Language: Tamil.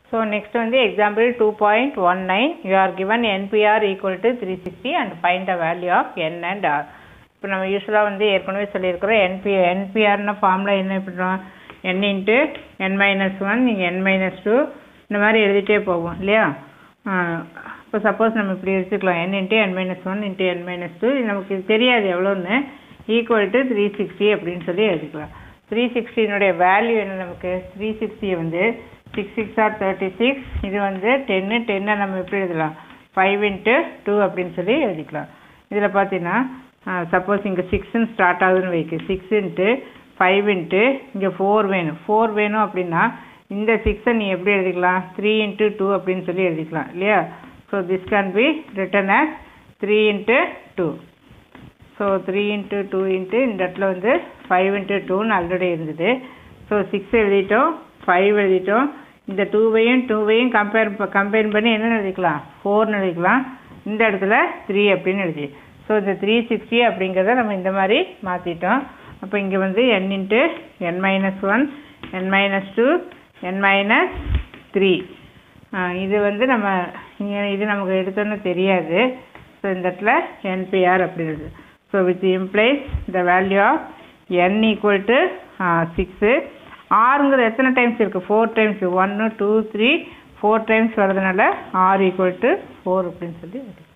ஸோ நெக்ஸ்ட் வந்து example two point one nine you are given nPr equal to three sixty and find the value of n and r இப்போ நம்ம யூஸ்வலாக வந்து ஏற்கனவே சொல்லியிருக்கிறோம் என்பி என்பிஆர்ன ஃபார்முலா என்ன பண்ணுறோம் n into n minus one நீங்கள் என் மைனஸ் டூ இந்த மாதிரி எழுதிட்டே போவோம் இல்லையா இப்போ சப்போஸ் நம்ம இப்படி எடுத்துக்கலாம் n into n minus one into n minus two நமக்கு இது தெரியாது எவ்வளோன்னு ஈக்குவல் டு த்ரீ சிக்ஸ்டி அப்படின்னு சொல்லி எழுதிக்கலாம் த்ரீ சிக்ஸ்டினுடைய வேல்யூ என்ன நமக்கு த்ரீ சிக்ஸ்டியை வந்து six six or thirty six இது வந்து டென்னு டென்னை நம்ம எப்படி எழுதலாம் ஃபைவ் இன்ட்டு டூ அப்படின்னு சொல்லி எழுதிக்கலாம் இதில் பார்த்தீங்கன்னா சப்போஸ் இங்கே சிக்ஸ்ன்னு ஸ்டார்ட் ஆகுதுன்னு வைக்கு சிக்ஸ் இன்ட்டு ஃபைவ் இன்ட்டு இங்கே ஃபோர் வேணும் ஃபோர் வேணும் அப்படின்னா இந்த சிக்ஸை நீ எப்படி எழுதிக்கலாம் த்ரீ இன்ட்டு டூ அப்படின்னு சொல்லி எழுதிக்கலாம் இல்லையா so this can be written as three into two so three into two into இந்த இடத்துல வந்து ஃபைவ் இன்ட்டு டூன்னு ஆல்ரெடி இருந்தது ஸோ சிக்ஸ் எழுதிட்டோம் ஃபைவ் எழுதிட்டோம் இந்த டூவையும் டூவையும் கம்பேர் கம்பைன் பண்ணி என்ன எழுதிக்கலாம் ஃபோர்னு எழுதிக்கலாம் இந்த இடத்துல த்ரீ அப்படின்னு எழுதி ஸோ இந்த த்ரீ சிக்ஸ்டி அப்படிங்கிறத நம்ம இந்த மாதிரி மாற்றிட்டோம் அப்போ இங்கே வந்து n into n minus one n minus two n minus three இது வந்து நம்ம இங்கே இது நமக்கு எடுத்தோன்னு தெரியாது ஸோ இந்த இடத்துல என்பிஆர் அப்படிங்கிறது so with implies the value of n equal to six ஆறுங்கிறது எத்தனை டைம்ஸ் இருக்குது ஃபோர் டைம்ஸ் ஒன்று டூ த்ரீ ஃபோர் டைம்ஸ் வரதுனால ஆர் ஈக்குவல் டு ஃபோர் அப்படின்னு சொல்லி